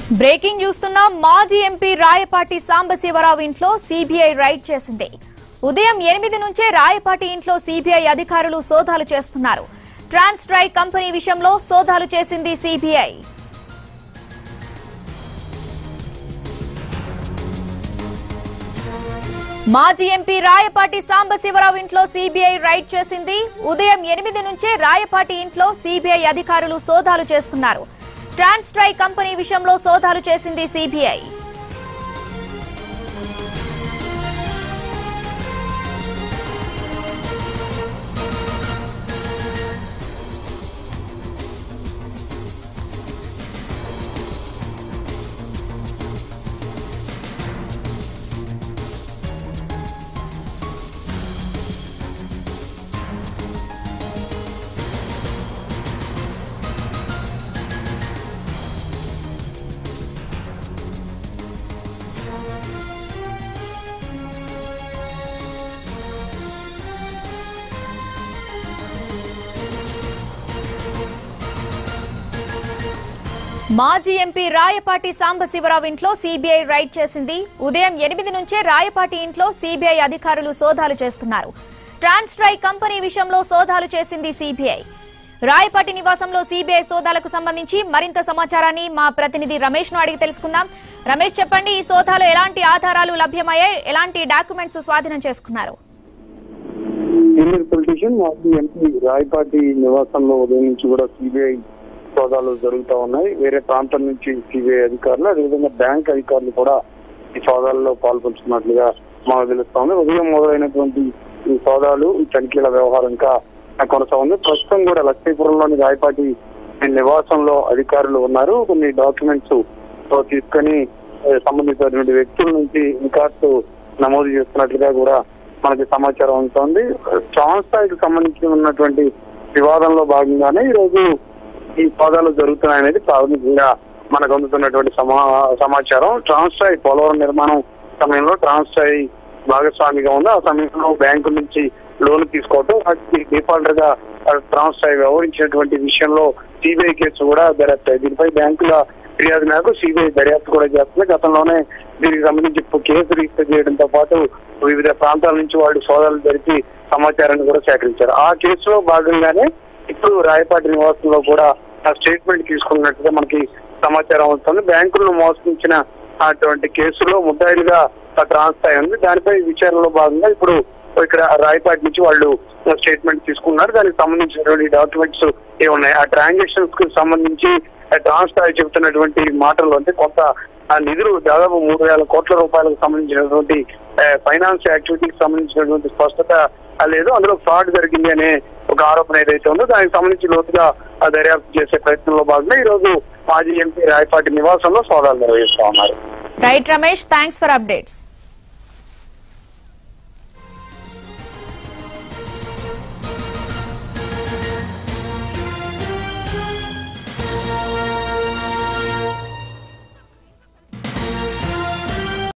Breaking చూస్తున్నాం మాజీ MP Rayapati Sambasivarao ఇంట్లో సిబిఐ రైడ్ చేసింది ఉదయం ఎనిమిది నుంచే రాయపాటి ఇంట్లో సిబిఐ అధికారులు సోదాలు చేస్తున్నారు ట్రాన్స్ ట్రై కంపెనీ విషయంలో సోదాలు చేసింది సిబిఐ మాజీ ఎంపీ రాయపాటి సాంబశివరావు ఇంట్లో సిబిఐ రైడ్ చేసింది ఉదయం ఎనిమిది నుంచే రాయపాటి ఇంట్లో సిబిఐ అధికారులు సోదాలు చేస్తున్నారు ట్రాన్స్ ట్రై కంపెనీ విషయంలో సోదాలు చేసింది సిబిఐ మాజీ ఎంపీ రాయపాటి సాంబశివరావు ఇంట్లో సిబిఐ రైడ్ చేసింది ఉదయం ఎనిమిది నుంచే రాయపాటి ఇంట్లో సిబిఐ అధికారులు సోదాలు చేస్తున్నారు ట్రాన్స్ ట్రై కంపెనీ విషయంలో సోదాలు చేసింది సిబిఐ రాయపాటి నివాసంలో సిబిఐ సోదాలకు సంబంధించి మరింత సమాచారాన్ని మా ప్రతినిధి రమేష్ ను అడిగి తెలుసుకుందాం రమేష్ చెప్పండి ఈ సోదాలో ఎలాంటి ఆధారాలు లభ్యమయ్యాయి ఎలాంటి డాక్యుమెంట్స్ స్వాధీనం చేసుకున్నారు సీనియర్ పొలిటీషియన్ మాజీ ఎంపీ రాయపాటి నివాసంలో ఉదయం నుంచి కూడా సిబిఐ సోదాలు జరుగుతూ ఉన్నాయి వేరే ప్రాంతం నుంచి సిబిఐ అధికారులు అదేవిధంగా బ్యాంక్ అధికారులు కూడా ఈ సోదాల్లో పాల్పంచుకున్నట్లుగా మాకు తెలుస్తోంది ఉదయం మొదలైనటువంటి ఈ సోదాలు ఈ తనిఖీల వ్యవహారం ఇంకా కొనసాగుంది ప్రస్తుతం కూడా లక్ష్మీపురంలోని రాయపాటి నివాసంలో అధికారులు ఉన్నారు కొన్ని డాక్యుమెంట్స్ తీసుకొని ఏ, సంబంధించినటువంటి వ్యక్తుల నుంచి రికార్డ్స్ నమోదు చేస్తున్నట్లుగా కూడా మనకి సమాచారం ఉంటుంది ట్రాన్స్టాయికి సంబంధించి ఉన్నటువంటి వివాదంలో భాగంగానే ఈ రోజు ఈ సోదాలు జరుగుతున్నాయనేది ప్రాథమికంగా మనకు అందుతున్నటువంటి సమా సమాచారం ట్రాన్స్టాయ్ పోలవరం నిర్మాణం సమయంలో ట్రాన్స్టాయ్ భాగస్వామిగా ఉంది ఆ సమయంలో బ్యాంకు నుంచి లోన్ తీసుకోవటం వాటికి డిఫాల్టర్ గా ట్రాన్స్టాయ్ వ్యవహరించినటువంటి విషయంలో సిబిఐ కేసు కూడా దర్యాప్తు అయ్యింది. దీనిపై బ్యాంకుల ఫిర్యాదు మేరకు సిబిఐ దర్యాప్తు కూడా చేస్తుంది గతంలోనే దీనికి సంబంధించి ఇప్పుడు కేసు రిజిస్టర్ చేయడంతో పాటు వివిధ ప్రాంతాల నుంచి వాళ్ళు సోదాలు జరిపి సమాచారాన్ని కూడా సేకరించారు ఆ కేసులో భాగంగానే ఇప్పుడు రాయపాటి నివాసంలో కూడా ఆ స్టేట్మెంట్ తీసుకున్నట్టుగా మనకి సమాచారం వస్తుంది బ్యాంకులను మోసగించిన అటువంటి కేసులో ముద్దాయిలుగా ట్రాన్స్ఫర్ ఉంది దానిపై విచారణలో భాగంగా ఇప్పుడు ఇక్కడ రాయపాటి నుంచి వాళ్ళు స్టేట్మెంట్ తీసుకున్నారు దానికి సంబంధించినటువంటి డాక్యుమెంట్స్ ఏమున్నాయి ఆ ట్రాన్సాక్షన్స్ కు సంబంధించి ట్రాన్స్ఫర్ చెబుతున్నటువంటి మాటలు అంటే కొంత ఆ నిధులు దాదాపు మూడు వేల కోట్ల రూపాయలకు సంబంధించినటువంటి ఫైనాన్స్ యాక్టివిటీకి సంబంధించినటువంటి స్పష్టత లేదు అందులో ఫ్రాడ్ జరిగింది అనే ఒక ఆరోపణ ఏదైతే ఉందో దానికి సంబంధించి లోతుగా ఆ దర్యాప్తు చేసే ప్రయత్నంలో భాగంగా ఈ రోజు మాజీ ఎంపీ రాయపాటి నివాసంలో సోదాలు నిర్వహిస్తా ఉన్నారు right Ramesh thanks for updates